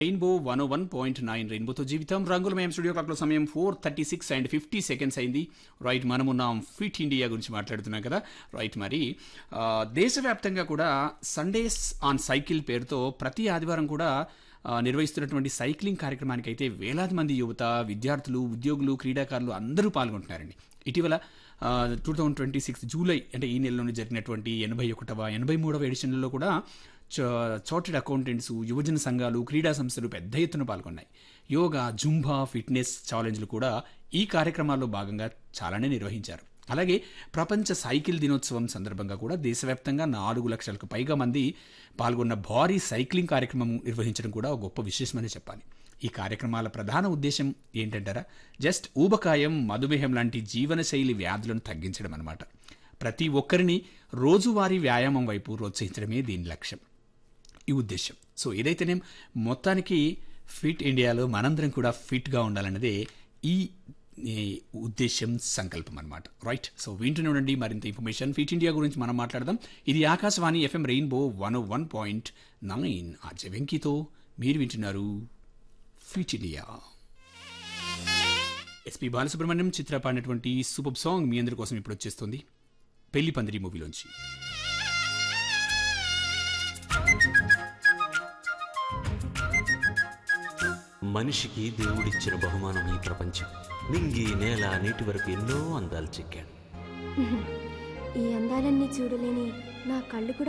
rainbow one one point nine రెయిన్బోతో జీవితం రంగులమయం స్టూడియో క్లాక్లో సమయం four thirty six and fifty seconds అయింది రైట్ మనమున్నాం ఫిట్ ఇండియా గురించి మాట్లాడుతున్నాం కదా రైట్ మరి ఆ, దేశవ్యాప్తంగా కూడా సండేస్ ఆన్ సైకిల్ పేరుతో ప్రతి ఆదివారం కూడా ఆ, నిర్వహిస్తున్నటువంటి సైక్లింగ్ కార్యక్రమానికి అయితే వేలాది మంది యువత విద్యార్థులు ఉద్యోగులు క్రీడాకారులు అందరూ పాల్గొంటున్నారండి ఇటీవల two thousand twenty six July అంటే ఈ నెలలోనే జరిగినటువంటి ఎనభై ఒకటవ ఎనభై మూడవ ఎడిషన్లలో కూడా చార్టెడ్ అకౌంటెంట్స్ యువజన సంఘాలు క్రీడా సంస్థలు పెద్ద ఎత్తున పాల్గొన్నాయి యోగా జుంబా ఫిట్నెస్ ఛాలెంజ్లు కూడా ఈ కార్యక్రమాల్లో భాగంగా చాలానే నిర్వహించారు అలాగే ప్రపంచ సైకిల్ దినోత్సవం సందర్భంగా కూడా దేశవ్యాప్తంగా నాలుగు లక్షలకు పైగా మంది పాల్గొన్న భారీ సైక్లింగ్ కార్యక్రమం నిర్వహించడం కూడా ఒక గొప్ప విశేషమని చెప్పాలి ఈ కార్యక్రమాల ప్రధాన ఉద్దేశం ఏంటంటారా జస్ట్ ఊబకాయం మధుమేహం లాంటి జీవనశైలి వ్యాధులను తగ్గించడం అనమాట ప్రతి ఒక్కరిని రోజువారీ వ్యాయామం వైపు ప్రోత్సహించడమే దీని లక్ష్యం ఈ ఉద్దేశం సో ఏదైతేనే మొత్తానికి ఫిట్ ఇండియాలో మనందరం కూడా ఫిట్గా ఉండాలన్నదే ఈ ఈ ఉద్దేశం సంకల్పం అనమాట రైట్ సో వింటూనే ఉండండి మరింత ఇన్ఫర్మేషన్ ఫిట్ ఇండియా గురించి మనం మాట్లాడదాం ఇది Akashvani F M rainbow one one point nine ఆ వెంకీతో మీరు వింటున్నారు ఫిట్ ఇండియా ఎస్పి బాలసుబ్రహ్మణ్యం చిత్ర పాడినటువంటి సూపర్ సాంగ్ మీ అందరి కోసం ఇప్పుడు వచ్చేస్తుంది పెళ్లి పందిరి మూవీలోంచి మనిషికి దేవుడిచ్చిన బహుమానం ఈ ప్రపంచం నింగి నేల నీటి వరకు ఎన్నో అందాలు చెక్కాడు ఈ అందాలన్నీ చూడలేని నా కళ్ళు కూడా